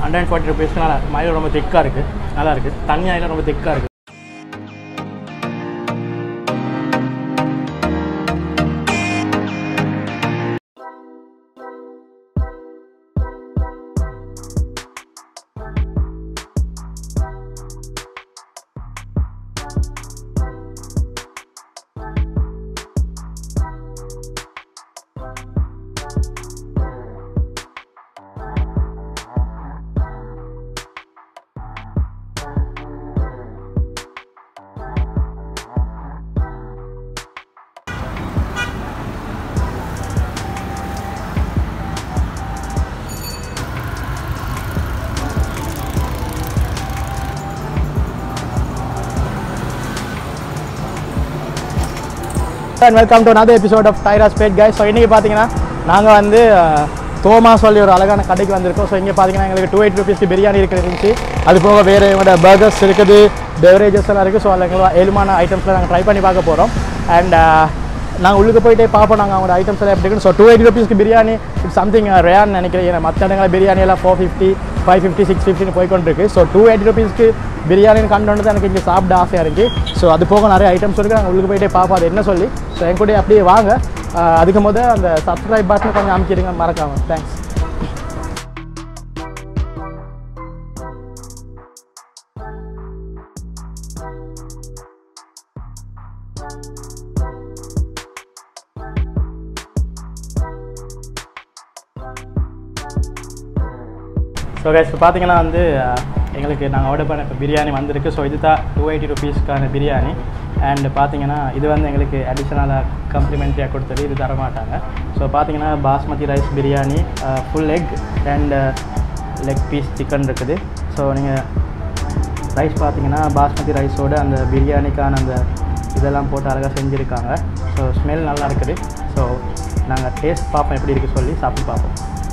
Hundred and forty ருபீஸ்க்கு நல்லா மயில் ரொம்ப திக்காக இருக்குது நல்லா இருக்குது தண்ணி ஆயில் ரொம்ப திக்காக இருக்குது and welcome to another episode of டைராஸ் பேட் guys ஸோ இன்றைக்கி பார்த்தீங்கன்னா நாங்கள் வந்து அஹ், தோமா சொல்லி ஒரு அழகான கடைக்கு வந்திருக்கோம் ஸோ இங்கே பார்த்தீங்கன்னா எங்களுக்கு டூ எயிட் ருபீஸ்க்கு பிரியாணி இருக்குது இருந்துச்சு அது போக வேறு எங்களோட பர்கர்ஸ் இருக்குது பெவரேஜஸ் எல்லாம் இருக்குது ஸோ அதில் எங்களுக்கு ஏழுமான ஐட்டம்ஸில் நாங்கள் ட்ரை பண்ணி பார்க்க போகிறோம் அண்ட் நாங்கள் உள்ளுக்கு போயிட்டே பார்ப்போம் நாங்கள் அவங்களோட ஐட்டம்ஸ் எல்லாம் எப்படி இருக்குன்னு ஸோ டூ எயிட்டி ருபீஸ்க்கு பிரியாணி இட்ஸ் சம்திங் ரேன்னு நினைக்கிறேன் ஏன்னா மற்ற இடங்களில் பிரியாணி எல்லாம் four fifty five fifty six ஃபிஃப்டின்னு போய்க்கொண்டிருக்கு ஸோ டூ எயிட்டி ருபீஸ்க்கு பிரியாணின்னு கண்டு தான் எனக்கு இங்கே சாப்பிட ஆசையாக இருக்குது ஸோ அது போக நிறைய ஐட்டம்ஸ் இருக்குது நாங்கள் உள்ளுக்கு போயிட்டே பார்ப்போம் அது என்ன சொல்லி ஸோ என் கூட அப்படியே வாங்க ஆஹ் அதுக்கு முத அந்த சப்ஸ்கிரைப் பட்டன் கொஞ்சம் அமைக்கிடுங்க மறக்காம தேங்க்ஸ் ஸோ கைஸ் இப்போ பார்த்தீங்கன்னா வந்து அஹ், எங்களுக்கு நாங்கள் ஆர்டர் பண்ண இப்போ பிரியாணி வந்திருக்கு ஸோ இது தான் டூ எயிட்டி ருபீஸ்க்கான பிரியாணி அண்ட் பார்த்தீங்கன்னா இது வந்து எங்களுக்கு அடிஷ்னலாக கம்ப்ளிமெண்ட்ரியாக கொடுத்தது இது தர மாட்டாங்க ஸோ பார்த்தீங்கன்னா basmati rice biryani full egg and leg piece chicken இருக்குது ஸோ நீங்கள் ரைஸ் பார்த்தீங்கன்னா பாஸ்மதி ரைஸோட அந்த பிரியாணிக்கான அந்த இதெல்லாம் போட்டு அழகாக செஞ்சுருக்காங்க ஸோ ஸ்மெல் நல்லா இருக்குது ஸோ நாங்கள் டேஸ்ட் பார்ப்போம் எப்படி இருக்குது சொல்லி சாப்பிட்டு பார்ப்போம்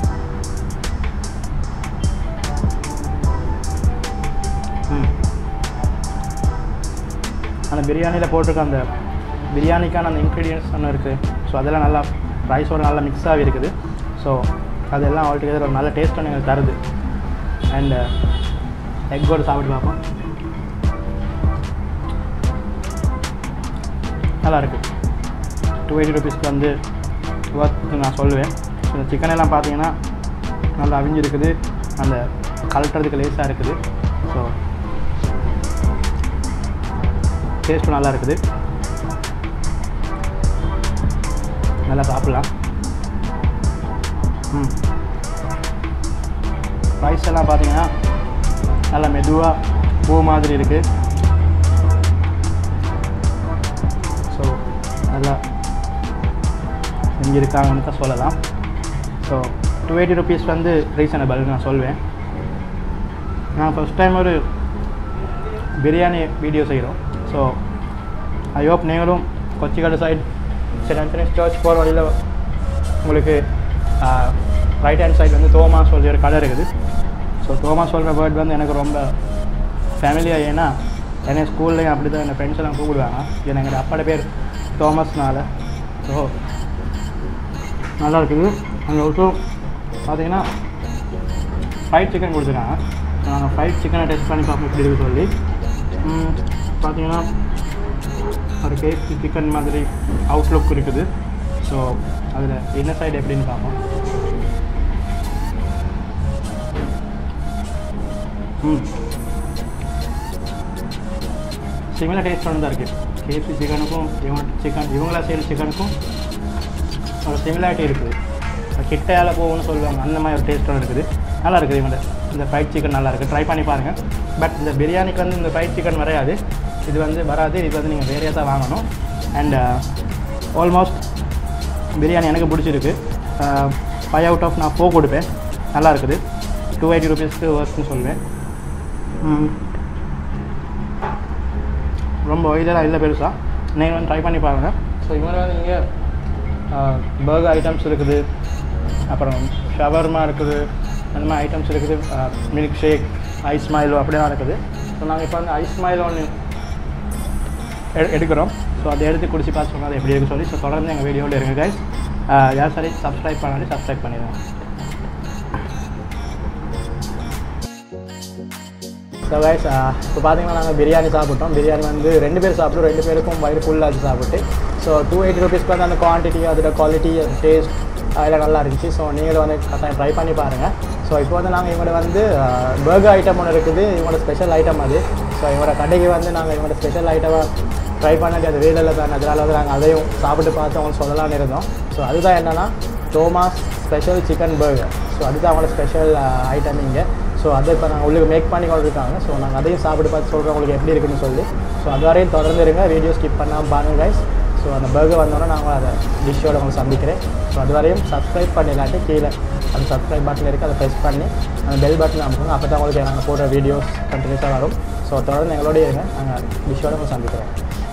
ம் அந்த பிரியாணியில் போட்டிருக்க அந்த பிரியாணிக்கான அந்த இன்க்ரீடியன்ஸ் ஒன்று இருக்குது ஸோ அதெல்லாம் நல்லா ரைஸோட நல்லா மிக்ஸ் ஆகி இருக்குது ஸோ அதெல்லாம் ஆல் டுகெதர் ஒரு நல்ல டேஸ்ட் ஒன்று எங்களுக்கு தருது அண்ட் எக்கோடு சாப்பிட்டு பார்ப்போம் நல்லா இருக்குது டூ எயிட்டி ருபீஸ்க்கு வந்து ஒர்த்து நான் சொல்லுவேன் ஸோ இந்த சிக்கன் எல்லாம் பார்த்தீங்கன்னா நல்லா அவிஞ்சிருக்குது அந்த கலட்டுறதுக்கு லேஸாக இருக்குது ஸோ டேஸ்ட்டும் நல்லா இருக்குது நல்லா சாப்பிட்லாம் ம் ரைஸ் எல்லாம் பார்த்தீங்கன்னா நல்லா மெதுவாக பூ மாதிரி இருக்குது ஸோ நல்லா செஞ்சுருக்காங்கன்னு தான் சொல்லலாம் ஸோ டூ எயிட்டி ருபீஸ் வந்து ரீசனபிள் நான் சொல்வேன் நான் ஃபஸ்ட் டைம் ஒரு பிரியாணி வீடியோ செய்கிறோம் ஸோ ஐ ஹோப் நீங்களும் Kochikkadu side Saint Antony's church போகிற வழியில் உங்களுக்கு ரைட் ஹேண்ட் சைடு வந்து தோமா சொல்லி ஒரு கடை இருக்குது ஸோ தோமா சொல்கிற வேர்ட் வந்து எனக்கு ரொம்ப ஃபேமிலியாக ஏன்னா என்னை ஸ்கூல்லையும் அப்படி தான் என் ஃப்ரெண்ட்ஸ் எல்லாம் கூப்பிடுவாங்க ஏன்னா எங்கள் அப்பாட பேர் தோமஸ்னால ஸோ நல்லா இருக்குது அங்கே ஆல்சோ பார்த்தீங்கன்னா ஃப்ரைட் சிக்கன் கொடுத்துருக்காங்க நாங்கள் ஃப்ரைட் சிக்கனை டெஸ்ட் பண்ணி பார்ப்போம் எப்படி இருக்கு சொல்லி ம், பார்த்தீங்கன்னா ஒரு கேக் சிக்கன் மாதிரி அவுட்லுக் இருக்குது ஸோ அதில் என்ன சைடு எப்படின்னு பார்ப்போம் ம் சிமிலர் டேஸ்ட் ஒன்று தான் இருக்குது கேஎஃப்சி சிக்கனுக்கும் இவங்க சிக்கன் இவங்களா செய்கிற சிக்கனுக்கும் ஒரு சிமிலாரிட்டி இருக்குது கிட்டையால் போகும்னு சொல்லுவாங்க அந்த மாதிரி ஒரு டேஸ்ட் ஒன்று இருக்குது நல்லா இருக்குது இவங்க இந்த ஃப்ரைட் சிக்கன் நல்லா இருக்குது ட்ரை பண்ணி பாருங்கள் பட் இந்த பிரியாணிக்கு வந்து இந்த ஃப்ரைட் சிக்கன் வரையாது இது வந்து வராது இது வந்து நீங்கள் வேறையாக தான் வாங்கணும் அண்ட் ஆல்மோஸ்ட் பிரியாணி எனக்கு பிடிச்சிருக்கு ஃபைவ் அவுட் ஆஃப் நான் ஃபோர் கொடுப்பேன் நல்லா இருக்குது டூ எயிட்டி ருபீஸ்க்கு ஒர்க்னு சொல்லுவேன் ம். ரொம்ப ஒயிலாக இல்லை பெருசாக நீங்கள் வந்து ட்ரை பண்ணி பாருங்கள் ஸோ இவங்க வந்து இங்கே பர்கர் ஐட்டம்ஸ் இருக்குது அப்புறம் ஷவர்மா இருக்குது அந்த மாதிரி ஐட்டம்ஸ் இருக்குது மில்க் ஷேக் ஐஸ் மைலோ அப்படிலாம் இருக்குது ஸோ நாங்கள் இப்போ வந்து ஐஸ் மைலோ ஒன்று எடு எடுக்கிறோம் ஸோ அதை எடுத்து குடிச்சு பார்த்து சொன்னால் அது எப்படி இருக்கு சொல்லி ஸோ தொடர்ந்து எங்கள் வீடியோவில் இருங்க கைஸ் யார் சரி சப்ஸ்கிரைப் பண்ணாலே சப்ஸ்கிரைப் பண்ணிடுங்க ஸோ கைஸ் இப்போ பார்த்தீங்கன்னா நாங்கள் பிரியாணி சாப்பிட்டோம் பிரியாணி வந்து ரெண்டு பேர் சாப்பிட்டோம் ரெண்டு பேருக்கும் வயிறு ஃபுல்லாக சாப்பிட்டு ஸோ டூ எயிட்டி ருபீஸ்க்கு வந்து அந்த குவான்டிட்டி அதோட குவாலிட்டி டேஸ்ட் அதெல்லாம் நல்லா இருந்துச்சு ஸோ நீங்களும் வந்து கட்டாயம் ட்ரை பண்ணி பாருங்கள் ஸோ இப்போ வந்து நாங்கள் இவங்களோட வந்து பர்கர் ஐட்டம் ஒன்று இருக்குது இவங்களோட ஸ்பெஷல் ஐட்டம் அது ஸோ இவங்களோட கடைக்கு வந்து நாங்கள் இவங்களோட ஸ்பெஷல் ஐட்டமாக ட்ரை பண்ணது அது வேலையில் தான் அதனால வந்து நாங்கள் அதையும் சாப்பிட்டு பார்த்து அவங்களுக்கு சொல்லலாம்னு இருந்தோம் ஸோ அதுதான் என்னென்னா Thomas special chicken burger so அதுதான் அவங்களோட ஸ்பெஷல் ஐட்டம் இங்கே ஸோ அதை இப்போ நாங்கள் உள்ளுக்கு மேக் பண்ணி கொண்டு இருக்காங்க ஸோ நாங்கள் அதையும் சாப்பிட்டு பார்த்து சொல்கிறோம் உங்களுக்கு எப்படி இருக்குன்னு சொல்லி ஸோ அது வரையும் தொடர்ந்து இருங்க வீடியோ ஸ்கிப் பண்ணாமல் பாருங்கள் கைஸ் ஸோ அந்த பர்கர் வந்தோடனே நாங்கள் அதை டிஷ்ஷோட உங்களுக்கு சந்திக்கிறேன் ஸோ அது வரையும் சப்ஸ்கிரைப் பண்ணிடலாட்டி கீழே அந்த சப்ஸ்கிரைப் பட்டன் இருக்குது அதை ப்ரெஸ் பண்ணி அந்த பெல் பட்டன் அமுக்குங்க அப்போ தான் உங்களுக்கு நாங்கள் போடுற வீடியோஸ் கண்டினியூஸாக வரும் ஸோ தொடர்ந்து எங்களோடய இருங்க நாங்கள் டிஷ்ஷோட உங்களுக்கு சந்திக்கிறோம்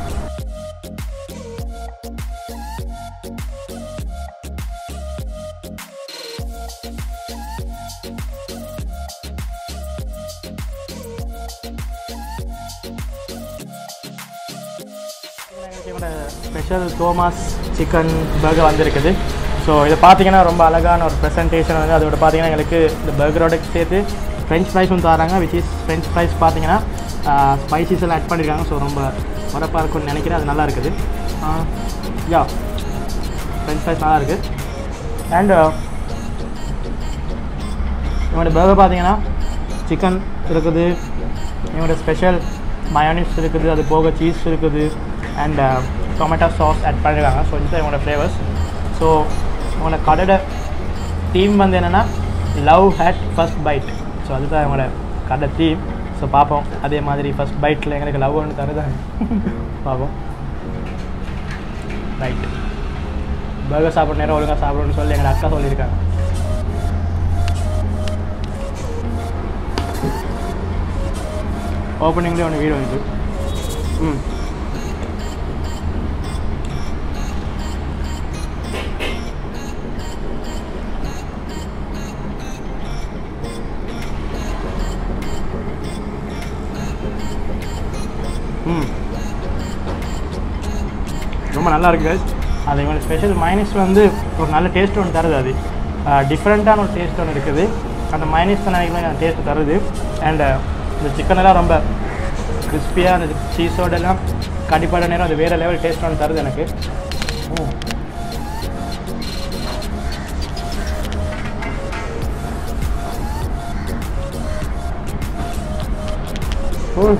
எங்களோட ஸ்பெஷல் தோமாஸ் சிக்கன் பர்கர் வந்திருக்குது ஸோ இதை பார்த்தீங்கன்னா ரொம்ப அழகான ஒரு ப்ரெசன்டேஷன் வந்து அதோட பார்த்தீங்கன்னா எங்களுக்கு இந்த பர்கரோட சேர்த்து ஃப்ரெஞ்ச் ஃப்ரைஸும் தராங்க விச் இஸ் ஃப்ரெஞ்ச் ஃப்ரைஸ் பார்த்தீங்கன்னா ஸ்பைசிஸ் எல்லாம் ஆட் பண்ணியிருக்காங்க ஸோ ரொம்ப உரப்பாக இருக்கும்னு நினைக்கிறேன் அது நல்லா இருக்குது யா ஃப்ரெஞ்ச் ஃப்ரைஸ் நல்லா இருக்குது அண்ட் இவனோட பர்கர் பார்த்தீங்கன்னா சிக்கன் இருக்குது இவனோட ஸ்பெஷல் மயோனிஸ் இருக்குது அது போக சீஸ் இருக்குது அண்ட் டொமேட்டோ சாஸ் ஆட் பண்ணியிருக்காங்க ஸோ இந்த இவங்களோட ஃப்ளேவர்ஸ் ஸோ இவங்களோட கடையோட தீம் வந்து என்னென்னா love hate first bite so அதுதான் இவங்களோட கடை தீம் ஸோ பார்ப்போம் அதே மாதிரி ஃபஸ்ட் பைட்டில் எங்களுக்கு லவ் ஒன்று தருதாங்க பார்ப்போம் ரைட் பர்கர் சாப்பிட்ற நேரம் ஒழுங்காக சாப்பிடணும்னு சொல்லி எங்கள் அக்கா சொல்லியிருக்காங்க ஓப்பனிங்லேயே ஒன்று வீடு வந்து ம் ம் ரொம்ப நல்லா இருக்குது guys. அது இவங்க ஸ்பெஷல் மைனஸ் வந்து ஒரு நல்ல டேஸ்ட் ஒன்று தருது அது டிஃப்ரெண்ட்டான ஒரு டேஸ்ட் ஒன்று இருக்குது அந்த மைனஸ் தான் நினைக்கிறேன் அந்த டேஸ்ட் தருது அண்ட் இந்த சிக்கன் எல்லாம் ரொம்ப கிறிஸ்பியாக அந்த சீஸோட எல்லாம் கண்டிப்பான நேரம் அது வேறு லெவல் டேஸ்ட் ஒன்று தருது எனக்கு ம். ம்.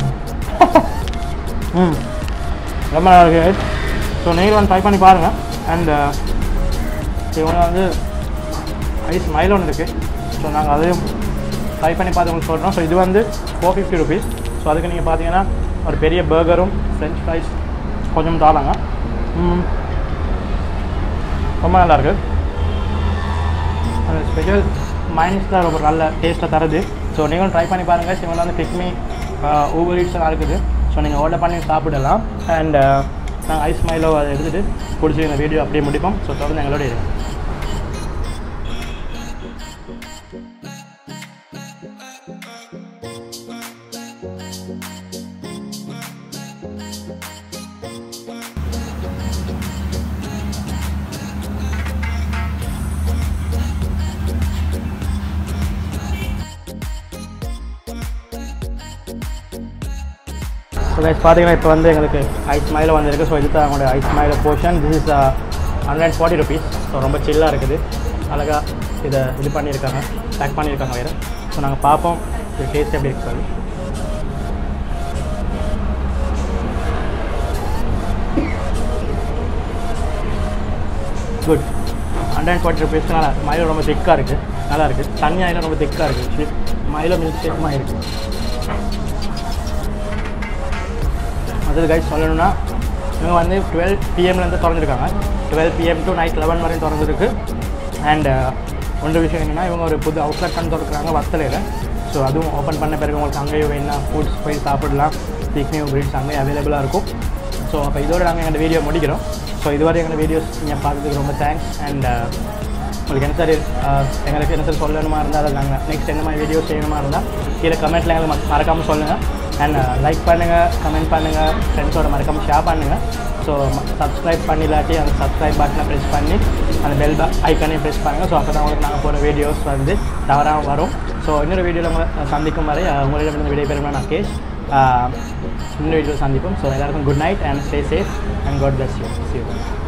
ம் ரொம்ப நல்லா இருக்குது ஸோ நீங்கள் வந்து ட்ரை பண்ணி பாருங்கள் அண்ட் இவங்க வந்து ஐஸ் மைல் ஒன்று இருக்குது ஸோ நாங்கள் அதையும் ட்ரை பண்ணி பார்த்து உங்களுக்கு சொல்கிறோம் ஸோ இது வந்து ஃபோர் ஃபிஃப்டி ருபீஸ் ஸோ அதுக்கு நீங்கள் பார்த்தீங்கன்னா ஒரு பெரிய பர்கரும் ஃப்ரெஞ்ச் ஃப்ரைஸ் கொஞ்சம் தாராங்க ம். ரொம்ப நல்லா இருக்குது அந்த ஸ்பெஷல் மைனஸ் தான் ரொம்ப நல்ல டேஸ்ட்டாக தருது ஸோ நீங்களும் ட்ரை பண்ணி பாருங்கள் இவங்க வந்து பிக்மி ஊபர் ஈட்ஸ்லாம் இருக்குது ஸோ நீங்கள் ஆர்டர் பண்ணி சாப்பிடலாம் அண்ட் நாங்கள் ஐஸ் மைலோ அதை எடுத்துகிட்டு பிடிச்சி இந்த வீடியோ அப்படியே முடிப்போம் ஸோ தொடர்ந்து எங்களோட இருக்கு ஸோ கைஸ் பார்த்தீங்கன்னா இப்போ வந்து எங்களுக்கு ஐஸ் மைல வந்திருக்கு ஸோ இதுதான் அவங்களோட ஐஸ் மைல portion this is hundred and forty rupees so ரொம்ப சில்லாக இருக்குது அழகாக இதை இது பண்ணியிருக்காங்க பேக் பண்ணியிருக்காங்க வேறு ஸோ நாங்கள் பார்ப்போம் இது டேஸ்ட் எப்படி இருக்கு சொல்லி குட் ஹண்ட்ரட் அண்ட் ஃபார்ட்டி ருபீஸ்க்கு நல்லா மயிலும் ரொம்ப திக்காக இருக்குது நல்லா இருக்குது தண்ணி ஆயிலும் ரொம்ப திக்காக இருக்குது மயிலும் மில்க் ஷேக்குமாக இருக்குது அடுத்தது கைஸ் சொல்லணும்னா இவங்க வந்து டுவெல் பிஎம்லேருந்து திறந்துருக்காங்க twelve PM to night eleven வரையும் திறந்துருக்கு அண்ட் ஒன்று விஷயம் என்னென்னா இவங்க ஒரு புது அவுட்லெட் பண்ணி திறக்கிறாங்க வத்தலையில் ஸோ அதுவும் ஓப்பன் பண்ண பிறகு உங்களுக்கு அங்கேயும் வேணா ஃபுட்ஸ் போய் சாப்பிடலாம் பிக்னிக் பிரீட்ஸ் அங்கேயும் அவைலபிளாக இருக்கும் ஸோ அப்போ இதோட நாங்கள் எங்கள் வீடியோ முடிக்கிறோம் ஸோ இதுவரை எங்கள் வீடியோஸ் நீங்கள் பார்த்ததுக்கு ரொம்ப தேங்க்ஸ் அண்ட் உங்களுக்கு என்ன சார் எங்களுக்கு என்ன சார் சொல்லணுமா இருந்தால் அதை நாங்கள் நெக்ஸ்ட் என்ன மாதிரி வீடியோஸ் செய்யணுமா இருந்தால் கீழே கமெண்ட்டில் எங்களுக்கு ம- மறக்காமல் சொல்லுங்கள் அண்ட் லைக் பண்ணுங்கள் கமெண்ட் பண்ணுங்கள் ஃப்ரெண்ட்ஸோட மறக்காமல் ஷேர் பண்ணுங்கள் ஸோ சப்ஸ்கிரைப் பண்ணிலாட்டி அந்த சப்ஸ்கிரைப் பட்டனை ப்ரெஸ் பண்ணி அந்த பெல் ஐக்கானே ப்ரெஸ் பண்ணுங்கள் ஸோ அப்போ தான் உங்களுக்கு நாங்கள் போகிற வீடியோஸ் வந்து தவறாமல் வரும் ஸோ இன்னொரு வீடியோவில் உங்களை சந்திக்கும் வரை அஹ், உங்களிடமிருந்து விடைபெறும் நான் கேஷ் அஹ், இன்னொரு வீடியோ சந்திப்போம் ஸோ எல்லாருக்கும் good night and stay safe and God bless you see you